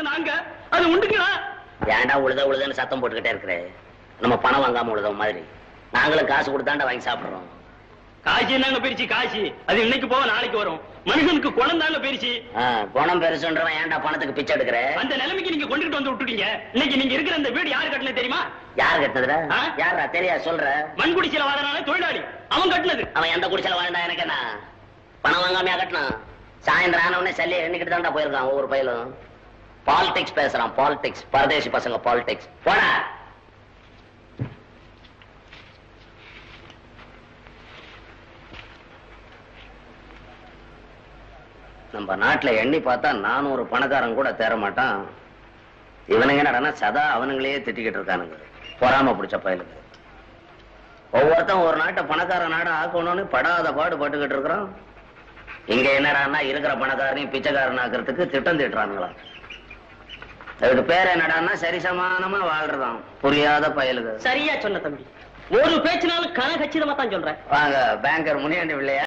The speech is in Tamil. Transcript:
நாங்க அது உண்டுங்களா ஏன்டா உழுத உழுதுன்னு சத்தம் போட்டுக்கிட்டே இருக்கிற நம்ம பணம் வாங்காம உழுத மாதிரி நாங்களும் காசு கொடுத்தாண்டா வாங்கி சாப்பிடுறோம் காசி என்னங்க பிரிச்சு காசி அது இன்னைக்கு போக நாளைக்கு வரும் மனுஷனுக்கு குணம் தாங்க பிரிச்சு ஆ, குணம் பெருசுன்றவன் ஏன்டா பணத்துக்கு பிச்சை எடுக்கிற அந்த நிலைமைக்கு நீங்க கொண்டுட்டு வந்து விட்டுட்டீங்க இன்னைக்கு நீங்க இருக்கிற இந்த வீடு யாரு கட்டினது தெரியுமா யார் கட்டுனதுடா ஆ? யாரா தெரியா சொல்ற மண்குடிச்சில வாழனால தொழிலாளி அவன் கட்டினது அவன் எந்த குடிச்சல வாழ்ந்தா எனக்கு என்ன பணம் வாங்காமையா கட்டினான் சாயந்தரம் ஆன உடனே சல்லி எண்ணிக்கிட்டு தான்டா போயிருக்கான் ஒவ்வொரு பயிலும் பாலிடிக்ஸ் பேசுறான் பாலிடிக்ஸ் பரதேசி பசங்க பாலிடிக்ஸ் போடா நம்ம நாட்டுல எண்ணி பார்த்தா நானூறு பணக்காரன் கூட தேர மாட்டான் இவனுங்க என்னடா சதா அவனுங்களே திட்டிக்கிட்டு இருக்கானுங்க பொறாம பிடிச்ச பயலுக்கு ஒவ்வொருத்தன் ஒரு நாட்டை பணக்கார நாடா ஆக்கணும்னு படாத பாடு பட்டுக்கிட்டு இருக்கிறான் இங்க என்னடான்னா இருக்கிற பணக்காரனையும் பிச்சைக்காரன் ஆக்குறதுக்கு திட்டம் திட்டுறானுங்களா அதுக்கு பேர் என்னடான்னா சரிசமானமா வாழ்றதாம் புரியாத பயலுக்கு சரியா சொன்ன தம்பி ஒரு பேச்சினாலும் கன கச்சிதமா தான் சொல்றேன் வாங்க பேங்கர் முனியாண்டி பிள்ளையா